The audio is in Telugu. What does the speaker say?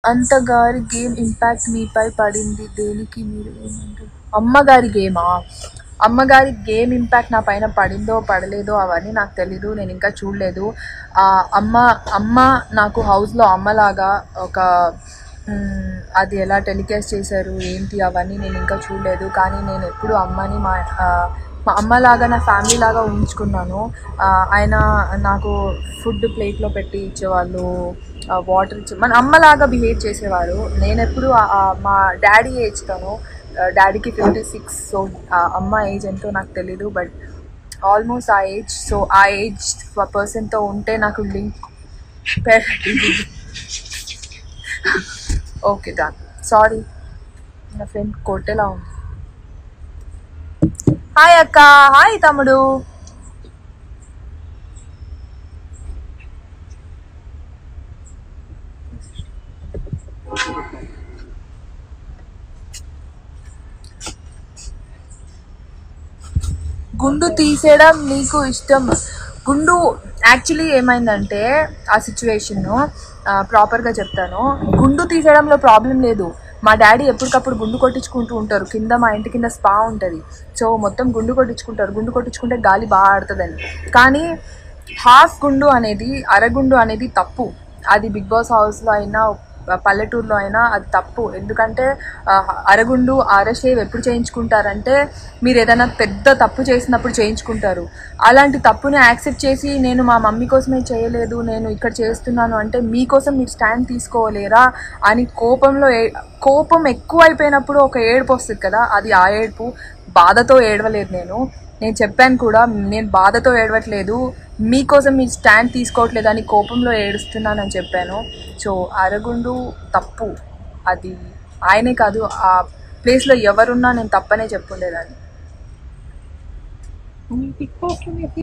అంతగారి గేమ్ ఇంపాక్ట్ మీపై పడింది దేనికి మీరు ఏమంటారు అమ్మగారి గేమా అమ్మగారి గేమ్ ఇంపాక్ట్ నా పైన పడిందో పడలేదో అవన్నీ నాకు తెలీదు నేను ఇంకా చూడలేదు ఆ, అమ్మ అమ్మ నాకు హౌస్లో అమ్మలాగా ఒక మ్, అది ఎలా టెలికాస్ట్ చేశారు ఏంటి అవన్నీ నేను ఇంకా చూడలేదు కానీ నేను ఎప్పుడు అమ్మని మా ఆ, మా అమ్మలాగా నా ఫ్యామిలీ లాగా ఉంచుకున్నాను ఆ, ఆయన నాకు ఫుడ్ ప్లేట్లో పెట్టి ఇచ్చేవాళ్ళు వాటర్ ఇచ్చే మన అమ్మలాగా బిహేవ్ చేసేవారు నేను ఎప్పుడు ఆ- ఆ మా డాడీ ఏజ్తోను డాడీకి ఫిఫ్టీ సిక్స్ సో అమ్మ ఏజ్ ఎంతో నాకు తెలీదు but almost uh age so uh age పర్సన్తో ఉంటే నాకు లింక్ ఓకే దా సారీ నా ఫ్రెండ్ కొట్టేలా ఉంది హాయ్ అక్క హాయ్ తమ్ముడు గుండు తీసేయడం నీకు ఇష్టం గుండు యాక్చువల్లీ ఏమైందంటే ఆ సిచ్యువేషన్ ప్రాపర్గా చెప్తాను గుండు తీసేయడంలో ప్రాబ్లం లేదు మా డాడీ ఎప్పటికప్పుడు గుండు కొట్టించుకుంటూ ఉంటారు కింద మా ఇంటి కింద స్పా ఉంటుంది సో మొత్తం గుండు కొట్టించుకుంటారు గుండు కొట్టించుకుంటే గాలి బాగా ఆడుతుందని కానీ హాఫ్ గుండు అనేది అరగుండు అనేది తప్పు అది బిగ్ బాస్ హౌస్లో అయినా పల్లెటూరులో అయినా అది తప్పు ఎందుకంటే ఆ, అరగుండు అరషేవ్ ఎప్పుడు చేయించుకుంటారంటే మీరు ఏదైనా పెద్ద తప్పు చేసినప్పుడు చేయించుకుంటారు అలాంటి తప్పుని యాక్సెప్ట్ చేసి నేను మా మమ్మీ కోసమే చేయలేదు నేను ఇక్కడ చేస్తున్నాను అంటే మీకోసం మీరు స్టాండ్ తీసుకోలేరా అని కోపంలో ఏ- కోపం ఎక్కువ అయిపోయినప్పుడు ఒక ఏడుపు వస్తుంది కదా అది ఆ ఏడుపు బాధతో ఏడవలేదు నేను నేను చెప్పాను కూడా నేను బాధతో ఏడవట్లేదు మీకోసం మీరు స్టాండ్ తీసుకోవట్లేదు అని కోపంలో ఏడుస్తున్నానని చెప్పాను సో అరగుండు తప్పు అది ఆయనే కాదు ఆ ప్లేస్లో ఎవరున్నా నేను తప్పనే చెప్పుండేదాన్ని బిగ్ బాస్